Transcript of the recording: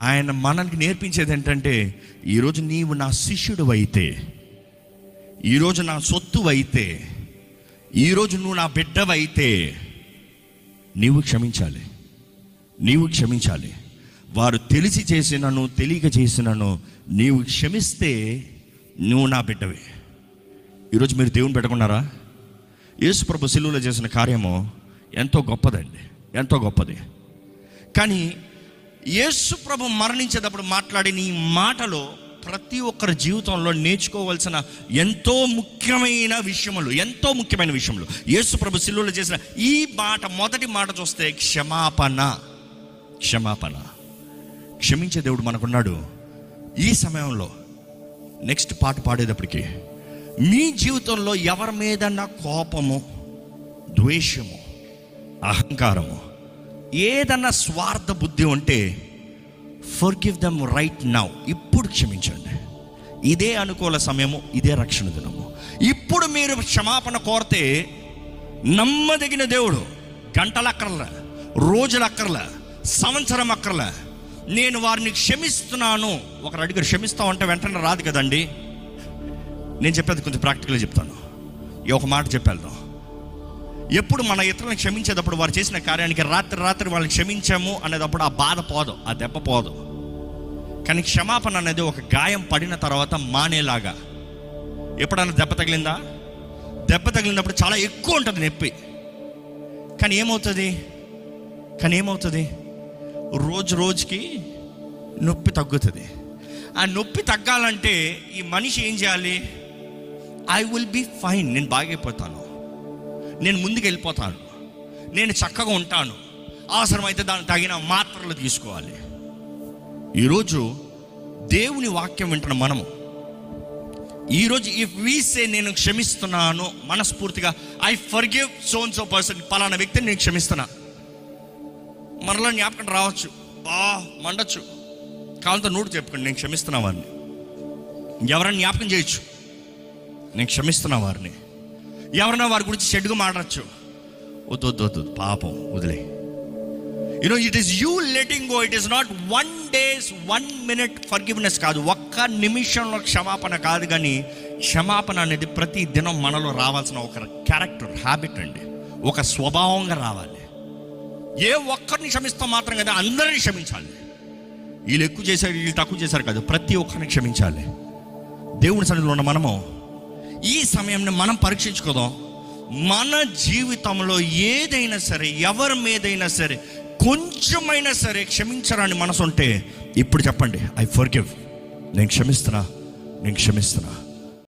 ఆయన మనకి నేర్పించేది ఏంటంటే ఈరోజు నీవు నా శిష్యుడు అయితే ఈరోజు నా సొత్తు అయితే ఈరోజు నువ్వు నా బిడ్డవైతే నీవు క్షమించాలి నీవు క్షమించాలి వారు తెలిసి చేసినను తెలియక చేసినను నీవు క్షమిస్తే నువ్వు నా బిడ్డవే ఈరోజు మీరు దేవుని పెట్టుకున్నారా యేసు ప్రభు సిలువలో చేసిన కార్యము ఎంతో గొప్పదండి ఎంతో గొప్పది కానీ యేసు ప్రభు మరణించేటప్పుడు మాట్లాడిన ఈ మాటలో ప్రతి ఒక్కరి జీవితంలో నేర్చుకోవాల్సిన ఎంతో ముఖ్యమైన విషయములు ఎంతో ముఖ్యమైన విషయములు యేసు ప్రభు సిలువలో చేసిన ఈ మాట మొదటి మాట చూస్తే క్షమాపణ క్షమాపణ క్షమించే దేవుడు మనకున్నాడు ఈ సమయంలో నెక్స్ట్ పాట పాడేటప్పటికి మీ జీవితంలో ఎవరి మీద కోపము ద్వేషము అహంకారము ఏదన్నా స్వార్థ బుద్ధి ఉంటే forgive them right now ఇప్పుడు క్షమించండి ఇదే అనుకూల సమయము ఇదే రక్షణ దినము ఇప్పుడు మీరు క్షమాపణ కోరితే నమ్మదగిన దేవుడు గంటలు అక్కర్లా రోజులు అక్కర్లా సంవత్సరం అక్కర్లా నేను వారిని క్షమిస్తున్నాను ఒకరు అడిగారు క్షమిస్తామంటే వెంటనే రాదు కదండి నేను చెప్పేది కొంచెం ప్రాక్టికల్గా చెప్తాను ఈ ఒక మాట చెప్పేద్దాం ఎప్పుడు మన ఇతరులను క్షమించేటప్పుడు వారు చేసిన కార్యానికి రాత్రి రాత్రి వాళ్ళని క్షమించాము అనేటప్పుడు ఆ బాధ పోదు ఆ దెబ్బ పోదు కానీ క్షమాపణ అనేది ఒక గాయం పడిన తర్వాత మానేలాగా ఎప్పుడన్నా దెబ్బ తగిలిందా దెబ్బ తగిలినప్పుడు చాలా ఎక్కువ ఉంటుంది నొప్పి కానీ ఏమవుతుంది కానీ ఏమవుతుంది రోజు రోజుకి నొప్పి తగ్గుతుంది ఆ నొప్పి తగ్గాలంటే ఈ మనిషి ఏం చేయాలి ఐ విల్ బీ ఫైన్ నేను బాగైపోతాను నేను ముందుకు వెళ్ళిపోతాను నేను చక్కగా ఉంటాను అవసరమైతే దానికి తగిన మాత్రలు తీసుకోవాలి ఈరోజు దేవుని వాక్యం వింటున్న మనము ఈరోజు ఇఫ్ వీసే నేను క్షమిస్తున్నాను మనస్ఫూర్తిగా I forgive so and so person పలానా వ్యక్తిని నేను క్షమిస్తున్నా మరలా జ్ఞాపకం రావచ్చు బా మండచ్చు కావాలంతో నోటు చెప్పుకోండి నేను క్షమిస్తున్నా వారిని ఎవరైనా జ్ఞాపకం చేయొచ్చు నేను క్షమిస్తున్నా వారిని ఎవరైనా వారి గురించి చెడుగా మాట్లాడచ్చు వద్దు వద్దు వద్దు పాపం వదిలే you know it is you letting go it is not one days one minute forgiveness కాదు ఒక్క నిమిషంలో క్షమాపణ కాదు కానీ క్షమాపణ అనేది ప్రతి దినం మనలో రావాల్సిన ఒక క్యారెక్టర్ హ్యాబిట్ అండి ఒక స్వభావంగా రావాలి ఏ ఒక్కరిని క్షమిస్తాం మాత్రం కదా అందరిని క్షమించాలి వీళ్ళు ఎక్కువ చేశారు వీళ్ళు తక్కువ చేశారు కాదు ప్రతి ఒక్కరిని క్షమించాలి దేవుని సన్నిధిలో ఉన్న మనము ఈ సమయంలో మనం పరీక్షించుకోదాం మన జీవితంలో ఏదైనా సరే ఎవరి మీదైనా సరే కొంచెమైనా సరే క్షమించరాని మనసు ఉంటే ఇప్పుడు చెప్పండి ఐ ఫర్ గివ్ నేను క్షమిస్తున్నా నేను క్షమిస్తున్నా